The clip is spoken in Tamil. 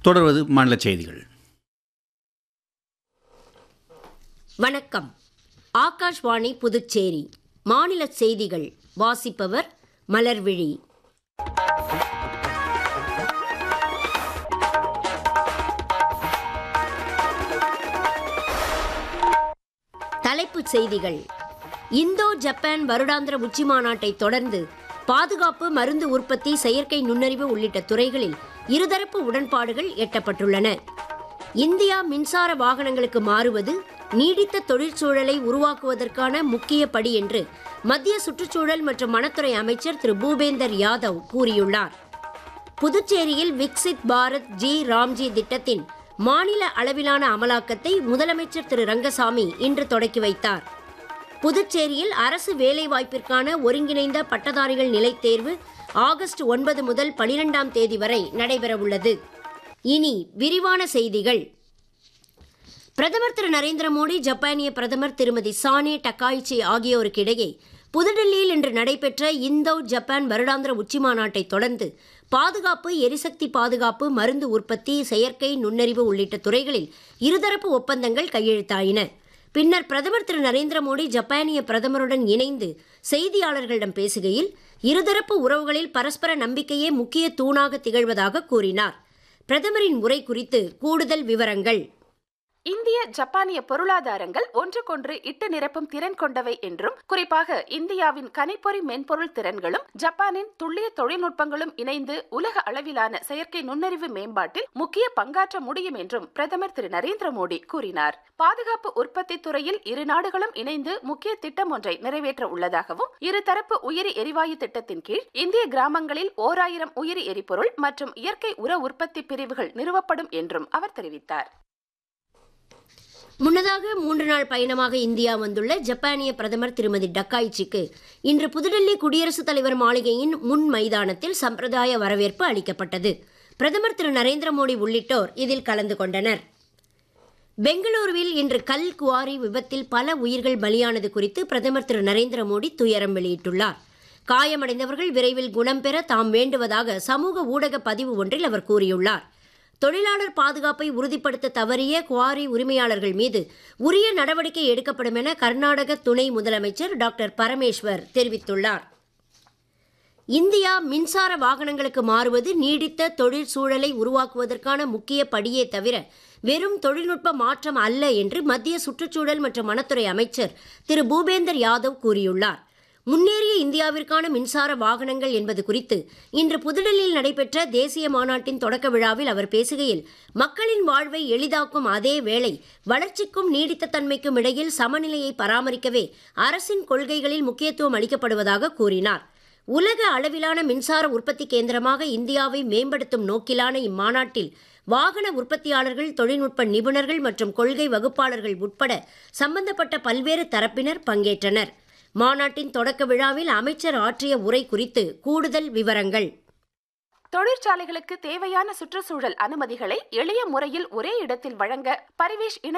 தொடர்வது மாநில செய்திகள் வணக்கம் ஆகாஷ்வாணி புதுச்சேரி மாநில செய்திகள் வாசிப்பவர் மலர்விழி தலைப்புச் செய்திகள் இந்தோ ஜப்பான் வருடாந்திர உச்சி மாநாட்டை தொடர்ந்து பாதுகாப்பு மருந்து உற்பத்தி செயற்கை நுண்ணறிவு உள்ளிட்ட துறைகளில் இருதரப்பு உடன்பாடுகள் எட்டப்பட்டுள்ளன இந்தியா மின்சார வாகனங்களுக்கு மாறுவது நீடித்த தொழிற்சூழலை உருவாக்குவதற்கான முக்கிய படி என்று மத்திய சுற்றுச்சூழல் மற்றும் வனத்துறை அமைச்சர் திரு பூபேந்தர் யாதவ் கூறியுள்ளார் புதுச்சேரியில் விக்சித் பாரத் ஜி ராம்ஜி திட்டத்தின் மாநில அளவிலான அமலாக்கத்தை முதலமைச்சர் திரு ரங்கசாமி இன்று தொடக்கி வைத்தார் புதுச்சேரியில் அரசு வேலைவாய்ப்பிற்கான ஒருங்கிணைந்த பட்டதாரிகள் நிலைத் தேர்வு ஆகஸ்ட் ஒன்பது முதல் பனிரெண்டாம் தேதி வரை நடைபெறவுள்ளது இனி விரிவான செய்திகள் பிரதமர் திரு நரேந்திர மோடி ஜப்பானிய பிரதமர் திருமதி சானே டக்காய்ச்சி ஆகியோருக்கு இடையே புதுடெல்லியில் இன்று நடைபெற்ற இந்தோ ஜப்பான் வருடாந்திர உச்சிமாநாட்டை தொடர்ந்து பாதுகாப்பு எரிசக்தி பாதுகாப்பு மருந்து உற்பத்தி செயற்கை நுண்ணறிவு உள்ளிட்ட துறைகளில் இருதரப்பு ஒப்பந்தங்கள் கையெழுத்தாயின பின்னர் பிரதமர் திரு நரேந்திர மோடி ஜப்பானிய பிரதமருடன் இணைந்து செய்தியாளர்களிடம் பேசுகையில் இருதரப்பு உறவுகளில் பரஸ்பர நம்பிக்கையே முக்கிய தூணாக திகழ்வதாக கூறினார் பிரதமரின் உரை குறித்து கூடுதல் விவரங்கள் இந்திய ஜப்பானிய பொருளாதாரங்கள் ஒன்றுக்கொன்று இட்டு நிரப்பும் திறன் கொண்டவை என்றும் குறிப்பாக இந்தியாவின் கணிப்பொறி மென்பொருள் திறன்களும் ஜப்பானின் துல்லிய தொழில்நுட்பங்களும் இணைந்து உலக அளவிலான செயற்கை நுண்ணறிவு மேம்பாட்டில் முக்கிய பங்காற்ற முடியும் என்றும் பிரதமர் திரு நரேந்திர மோடி கூறினார் பாதுகாப்பு உற்பத்தி துறையில் இரு நாடுகளும் இணைந்து முக்கிய திட்டம் ஒன்றை நிறைவேற்ற உள்ளதாகவும் இருதரப்பு உயிரி எரிவாயு திட்டத்தின் கீழ் இந்திய கிராமங்களில் ஓர் ஆயிரம் உயிரி எரிபொருள் மற்றும் இயற்கை உர உற்பத்தி பிரிவுகள் நிறுவப்படும் என்றும் அவர் தெரிவித்தார் முன்னதாக மூன்று நாள் பயணமாக இந்தியா வந்துள்ள ஜப்பானிய பிரதமர் திருமதி டக்காய்ச்சிக்கு இன்று புதுடெல்லி குடியரசுத் தலைவர் மாளிகையின் முன் மைதானத்தில் சம்பிரதாய வரவேற்பு அளிக்கப்பட்டது பிரதமர் திரு நரேந்திர மோடி உள்ளிட்டோர் இதில் கலந்து கொண்டனர் பெங்களூருவில் இன்று கல் குவாரி விபத்தில் பல உயிர்கள் பலியானது குறித்து பிரதமர் திரு நரேந்திர மோடி துயரம் வெளியிட்டுள்ளார் காயமடைந்தவர்கள் விரைவில் குணம் பெற தாம் வேண்டுவதாக சமூக ஊடக பதிவு ஒன்றில் அவர் கூறியுள்ளார் தொழிலாளர் பாதுகாப்பை உறுதிப்படுத்த தவறிய குவாரி உரிமையாளர்கள் மீது உரிய நடவடிக்கை எடுக்கப்படும் என கர்நாடக துணை முதலமைச்சர் டாக்டர் பரமேஸ்வர் தெரிவித்துள்ளார் இந்தியா மின்சார வாகனங்களுக்கு மாறுவது நீடித்த தொழிற்சூழலை உருவாக்குவதற்கான முக்கிய படியே தவிர வெறும் தொழில்நுட்ப மாற்றம் அல்ல என்று மத்திய சுற்றுச்சூழல் மற்றும் வனத்துறை அமைச்சர் திரு பூபேந்தர் யாதவ் கூறியுள்ளார் முன்னேறிய இந்தியாவிற்கான மின்சார வாகனங்கள் என்பது குறித்து இன்று புதுடெல்லியில் நடைபெற்ற தேசிய மாநாட்டின் தொடக்க விழாவில் அவர் பேசுகையில் மக்களின் வாழ்வை எளிதாக்கும் அதே வேளை வளர்ச்சிக்கும் நீடித்த தன்மைக்கும் இடையில் சமநிலையை பராமரிக்கவே அரசின் கொள்கைகளில் முக்கியத்துவம் அளிக்கப்படுவதாக கூறினார் உலக அளவிலான மின்சார உற்பத்தி கேந்திரமாக இந்தியாவை மேம்படுத்தும் நோக்கிலான இம்மாநாட்டில் வாகன உற்பத்தியாளர்கள் தொழில்நுட்ப நிபுணர்கள் மற்றும் கொள்கை வகுப்பாளர்கள் உட்பட சம்பந்தப்பட்ட பல்வேறு தரப்பினர் பங்கேற்றனர் மாநாட்டின் தொடக்க விழாவில் அமைச்சர் ஆற்றிய உரை குறித்து கூடுதல் விவரங்கள் தொழிற்சாலைகளுக்கு தேவையான சுற்றுச்சூழல் அனுமதிகளை எளிய முறையில் ஒரே இடத்தில் வழங்க பரிவேஷ் இணை